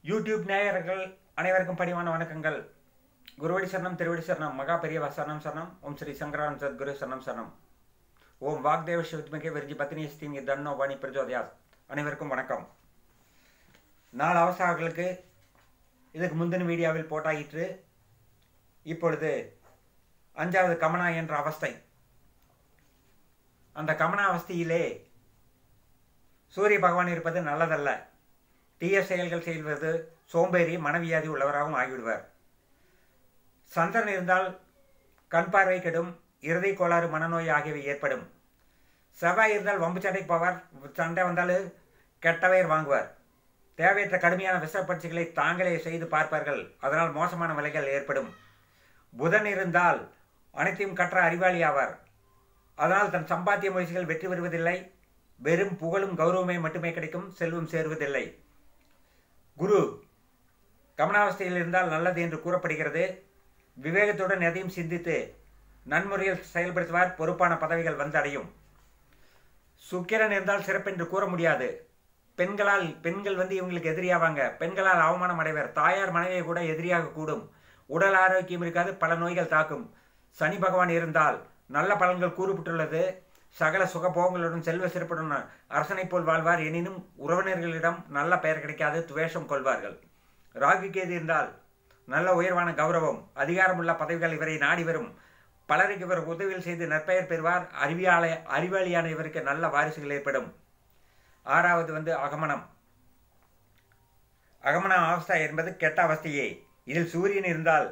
YouTube நேயர்கள் அனைவருக்கும் பணிவான வணக்கங்கள் குருவடி சரணம் திருவடி சரணம் மகா பெரியவா சரணம் சரணம் ஓம் ஸ்ரீ சங்கரான் சத்குரு சரணம் சரணம் ஓம் வாக்தேவ சிவத்மிகே விருஜி பத்னி ஸ்தீமி தன்னோ வாணி பிரஜோதயாஸ் அனைவருக்கும் வணக்கம் நாலு அவசரங்களுக்கு இதுக்கு முந்தின வீடியோவில் போட்டாயிற்று இப்பொழுது அஞ்சாவது கமனா என்ற அவஸ்தை அந்த கமனா அவஸ்தையிலே சூரிய பகவான் இருப்பது நல்லதல்ல தீய செயல்கள் செய்வது சோம்பேறி மனவியாதி உள்ளவராகவும் ஆகிவிடுவார் சந்திரன் இருந்தால் கண் பார்வை கெடும் இறுதி கோளாறு மனநோய் ஆகியவை ஏற்படும் செவ்வாய் இருந்தால் வம்பு சண்டைக்கு போவார் சண்டை வந்தாலும் கெட்டவையர் வாங்குவார் தேவையற்ற கடுமையான விஷப்பட்சிகளை தாங்களே செய்து பார்ப்பார்கள் அதனால் மோசமான விலைகள் ஏற்படும் புதன் இருந்தால் அனைத்தையும் கற்ற அறிவாளி ஆவார் அதனால் தன் சம்பாத்திய முயற்சிகள் வெற்றி பெறுவதில்லை வெறும் புகழும் கௌரவமே மட்டுமே கிடைக்கும் செல்வம் சேருவதில்லை குரு கமனாவஸ்தையில் இருந்தால் நல்லது என்று கூறப்படுகிறது விவேகத்துடன் எதையும் சிந்தித்து நன்முறையில் செயல்படுத்துவார் பொறுப்பான பதவிகள் வந்து அடையும் சுக்கிரன் இருந்தால் சிறப்பென்று கூற முடியாது பெண்களால் பெண்கள் வந்து இவங்களுக்கு எதிரியாவாங்க பெண்களால் அவமானம் அடைவர் தாயார் மனைவியை கூட எதிரியாக கூடும் உடல் ஆரோக்கியம் இருக்காது பல நோய்கள் தாக்கும் சனி பகவான் இருந்தால் நல்ல பலன்கள் கூறப்பட்டுள்ளது சகல சுகபோகங்களுடன் செல்வ சிறப்புடன் அரசனை போல் வாழ்வார் எனினும் உறவினர்களிடம் நல்ல பெயர் கிடைக்காது துவேஷம் கொள்வார்கள் ராகு கேது இருந்தால் நல்ல உயர்வான கௌரவம் அதிகாரமுள்ள பதவிகள் இவரை நாடி வரும் பலருக்கு இவர் உதவியில் செய்து நற்பெயர் பெறுவார் அறிவியால அறிவாளியான இவருக்கு நல்ல வாரிசுகள் ஏற்படும் ஆறாவது வந்து அகமனம் அகமன அவஸ்தா என்பது கெட்ட அவஸ்தையே இதில் சூரியன் இருந்தால்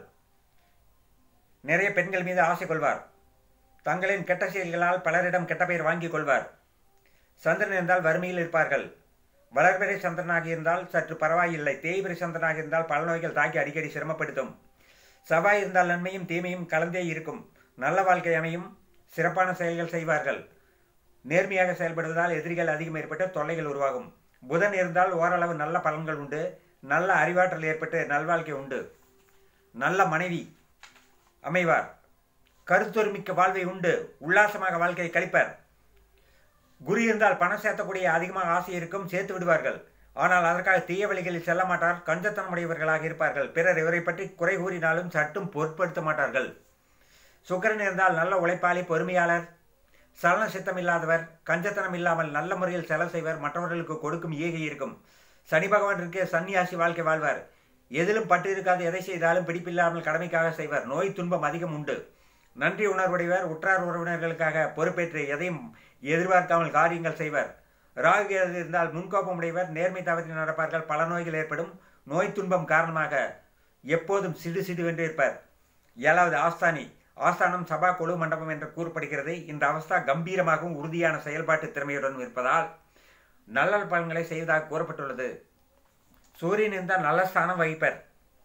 நிறைய பெண்கள் மீது ஆசை கொள்வார் தங்களின் கெட்ட செயல்களால் பலரிடம் கெட்ட பெயர் வாங்கிக் கொள்வார் சந்திரன் இருந்தால் வறுமையில் இருப்பார்கள் வளர்பிறை சந்திரனாக இருந்தால் சற்று பரவாயில்லை தேய்பிறை சந்திரனாக இருந்தால் பல நோய்கள் தாக்கி அடிக்கடி சிரமப்படுத்தும் செவ்வாய் இருந்தால் நன்மையும் தீமையும் கலந்தே இருக்கும் நல்ல வாழ்க்கை அமையும் சிறப்பான செயல்கள் செய்வார்கள் நேர்மையாக செயல்படுவதால் எதிரிகள் அதிகம் ஏற்பட்டு தொல்லைகள் உருவாகும் புதன் இருந்தால் ஓரளவு நல்ல பலன்கள் உண்டு நல்ல அறிவாற்றல் ஏற்பட்டு நல்வாழ்க்கை உண்டு நல்ல மனைவி அமைவார் கருத்தொருமிக்க வாழ்வை உண்டு உல்லாசமாக வாழ்க்கையை கழிப்பர் குரு இருந்தால் பணம் சேர்த்தக்கூடிய அதிகமாக ஆசை இருக்கும் சேர்த்து விடுவார்கள் ஆனால் அதற்காக தீய வழிகளில் செல்ல மாட்டார் கஞ்சத்தனமுடையவர்களாக இருப்பார்கள் பிறர் இவரை பற்றி குறை கூறினாலும் சட்டும் பொருட்படுத்த மாட்டார்கள் சுக்கரன் இருந்தால் நல்ல உழைப்பாளி பொறுமையாளர் சலன சித்தம் இல்லாதவர் கஞ்சத்தனம் இல்லாமல் நல்ல முறையில் செலவு செய்வர் மற்றவர்களுக்கு கொடுக்கும் ஈகை இருக்கும் சனி பகவானிற்கு சன்னியாசி வாழ்க்கை வாழ்வார் எதிலும் பட்டு இருக்காது எதை செய்தாலும் பிடிப்பில்லாமல் கடமைக்காக செய்வர் நோய் துன்பம் அதிகம் உண்டு நன்றி உணர்வுடையவர் உற்றார் உறவினர்களுக்காக பொறுப்பேற்று எதையும் எதிர்பார்க்காமல் காரியங்கள் செய்வர் ராகு இருந்தால் முன்கோபம் உடையவர் நேர்மை தவறி நடப்பார்கள் பல நோய்கள் ஏற்படும் நோய் துன்பம் காரணமாக எப்போதும் சிடு சிடுவென்று இருப்பார் ஏழாவது ஆஸ்தானி ஆஸ்தானம் சபா குழு மண்டபம் என்று கூறப்படுகிறது இந்த அவஸ்தா கம்பீரமாகவும் உறுதியான செயல்பாட்டு திறமையுடன் இருப்பதால் நல்ல பலன்களை செய்வதாக கூறப்பட்டுள்ளது சூரியன் இருந்தால் நல்ல ஸ்தானம் வகிப்பர்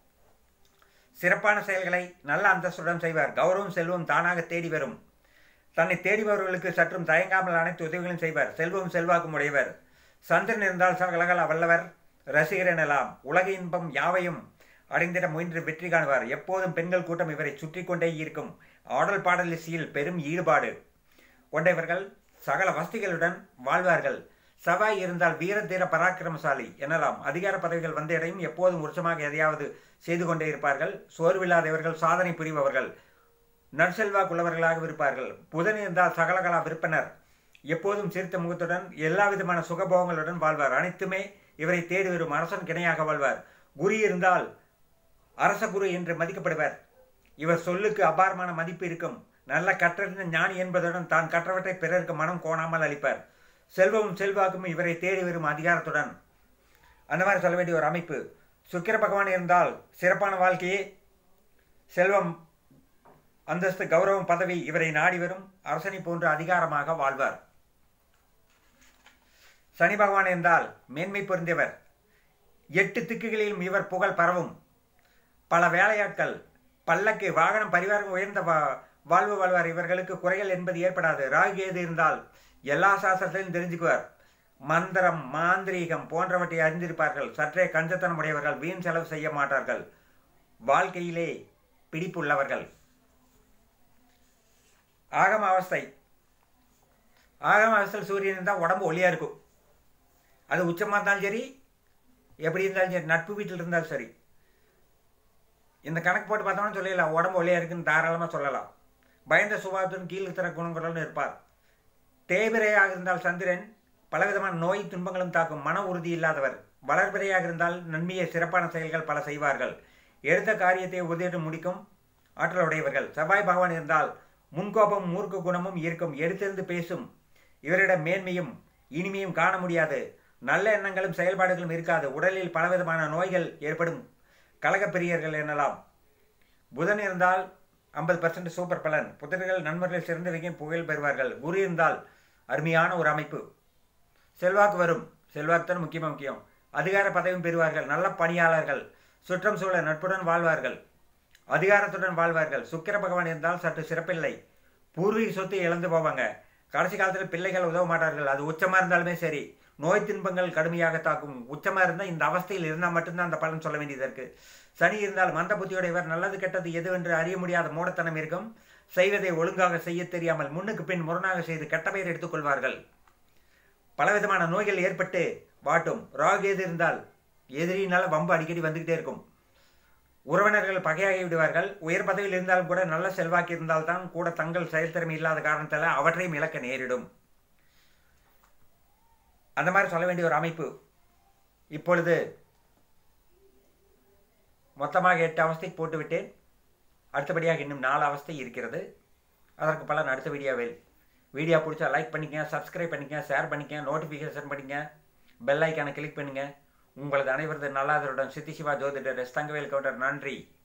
சிறப்பான செயல்களை நல்ல அந்தஸ்துடன் செய்வார் கௌரவம் செல்வம் தானாக தேடி வரும் தன்னை தேடிபவர்களுக்கு சற்றும் தயங்காமல் அனைத்து உதவிகளும் செய்வார் செல்வம் செல்வாக்கும் உடையவர் சந்திரன் இருந்தால் சகலகல வல்லவர் ரசிகர் எனலாம் உலக இன்பம் யாவையும் அடைந்திட முயன்று வெற்றி காணுவார் எப்போதும் பெண்கள் கூட்டம் இவரை சுற்றி கொண்டே இருக்கும் ஆடல் பாடல் இசையில் பெரும் ஈடுபாடு கொண்டவர்கள் சகல வசதிகளுடன் வாழ்வார்கள் செவ்வாய் இருந்தால் வீர தீர பராக்கிரமசாலி எனலாம் அதிகார பதவிகள் வந்தடையும் எப்போதும் உற்சமாக எதையாவது செய்து கொண்டே இருப்பார்கள் சோர்வில்லாதவர்கள் சாதனை புரிபவர்கள் நற்செல்வாக்குள்ளவர்களாக இருப்பார்கள் புதன் இருந்தால் சகலகலா விற்பனர் எப்போதும் சிரித்த முகத்துடன் எல்லா விதமான சுகபோகங்களுடன் வாழ்வார் அனைத்துமே இவரை தேடி வரும் அரசன் கிணையாக வாழ்வார் குரு இருந்தால் அரச குரு என்று மதிக்கப்படுவர் இவர் சொல்லுக்கு அபாரமான மதிப்பு இருக்கும் நல்ல கற்றறிந்த ஞானி என்பதுடன் தான் கற்றவற்றை பிறருக்கு மனம் கோணாமல் அளிப்பார் செல்வமும் செல்வாக்கும் இவரை தேடி வரும் அதிகாரத்துடன் அந்த மாதிரி சொல்ல வேண்டிய ஒரு அமைப்பு சுக்கிர பகவான் இருந்தால் சிறப்பான வாழ்க்கையே செல்வம் அந்தஸ்து கௌரவம் பதவி இவரை நாடி வரும் அரசனை போன்று அதிகாரமாக வாழ்வார் சனி பகவான் இருந்தால் மேன்மை பொருந்தியவர் எட்டு திக்குகளிலும் இவர் புகழ் பரவும் பல வேலையாட்கள் பல்லக்கு வாகனம் பரிவாரம் உயர்ந்த வாழ்வு வாழ்வார் இவர்களுக்கு குறைகள் என்பது ஏற்படாது ராகு ஏது இருந்தால் எல்லா சாஸ்திரத்திலையும் தெரிஞ்சுக்குவார் மந்திரம் மாந்திரீகம் போன்றவற்றை அறிந்திருப்பார்கள் சற்றே கஞ்சத்தனம் உடையவர்கள் வீண் செலவு செய்ய மாட்டார்கள் வாழ்க்கையிலே பிடிப்புள்ளவர்கள் ஆகம அவஸ்தை ஆகம அவஸ்தையில் சூரியன் இருந்தால் உடம்பு ஒளியாக இருக்கும் அது உச்சமாக இருந்தாலும் சரி எப்படி இருந்தாலும் சரி நட்பு வீட்டில் இருந்தாலும் சரி இந்த கணக்கு போட்டு பார்த்தோம்னா சொல்லலாம் உடம்பு ஒளியாக இருக்குன்னு தாராளமாக சொல்லலாம் பயந்த சுபாவத்துடன் கீழ் தர குணங்களுடன் இருப்பார் தேய்பிரையாக இருந்தால் சந்திரன் பலவிதமான நோய் துன்பங்களும் தாக்கும் மன உறுதி இல்லாதவர் வளர்பிறையாக இருந்தால் நன்மையை சிறப்பான செயல்கள் பல செய்வார்கள் எடுத்த காரியத்தை உறுதியுடன் முடிக்கும் ஆற்றல் உடையவர்கள் செவ்வாய் பகவான் இருந்தால் முன்கோபம் மூர்க்க குணமும் இருக்கும் எடுத்திருந்து பேசும் இவரிடம் மேன்மையும் இனிமையும் காண முடியாது நல்ல எண்ணங்களும் செயல்பாடுகளும் இருக்காது உடலில் பலவிதமான நோய்கள் ஏற்படும் கழகப்பிரியர்கள் எனலாம் புதன் இருந்தால் ஐம்பது பர்சன்ட் சூப்பர் பலன் புத்தர்கள் நண்பர்கள் சிறந்தவர்கள் புகழ் பெறுவார்கள் குரு இருந்தால் அருமையான ஒரு அமைப்பு செல்வாக்கு வரும் செல்வாக்கு தான் முக்கியமாக முக்கியம் அதிகார பதவியும் பெறுவார்கள் நல்ல பணியாளர்கள் சுற்றம் சூழ நட்புடன் வாழ்வார்கள் அதிகாரத்துடன் வாழ்வார்கள் சுக்கிர பகவான் இருந்தால் சற்று சிறப்பில்லை பூர்வீக சொத்து இழந்து போவாங்க கடைசி காலத்தில் பிள்ளைகள் உதவ மாட்டார்கள் அது உச்சமாக இருந்தாலுமே சரி நோய் துன்பங்கள் கடுமையாக தாக்கும் உச்சமாக இருந்தால் இந்த அவஸ்தையில் இருந்தால் மட்டும்தான் அந்த பலன் சொல்ல வேண்டியது இருக்கு சனி இருந்தால் மந்த புத்தியுடையவர் நல்லது கெட்டது எதுவென்று அறிய முடியாத மூடத்தனம் இருக்கும் செய்வதை ஒழுங்காக செய்ய தெரியாமல் முன்னுக்கு பின் முரணாக செய்து கெட்ட பெயர் எடுத்துக்கொள்வார்கள் பலவிதமான நோய்கள் ஏற்பட்டு வாட்டும் ராகு எது இருந்தால் எதிரியினால் வம்பு அடிக்கடி வந்துக்கிட்டே இருக்கும் உறவினர்கள் பகையாகி விடுவார்கள் உயர் பதவியில் இருந்தாலும் கூட நல்ல செல்வாக்கு இருந்தால்தான் கூட தங்கள் செயல்திறமை இல்லாத காரணத்தால் அவற்றையும் இழக்க நேரிடும் அந்த மாதிரி சொல்ல வேண்டிய ஒரு அமைப்பு இப்பொழுது மொத்தமாக எட்டு அவஸ்தை போட்டுவிட்டேன் அடுத்தபடியாக இன்னும் நாலு அவஸ்தை இருக்கிறது அதற்கு பலன் அடுத்த வீடியோவில் வீடியோ பிடிச்சா லைக் பண்ணிக்கங்க சப்ஸ்கிரைப் பண்ணிக்கங்க ஷேர் பண்ணிக்கங்க நோட்டிஃபிகேஷன் பண்ணிங்க பெல் ஐக்கானை கிளிக் பண்ணுங்கள் உங்களது அனைவரது நல்லாதருடன் சித்தி சிவா ஜோதிடர் எஸ் தங்கவேல் கவுண்டர் நன்றி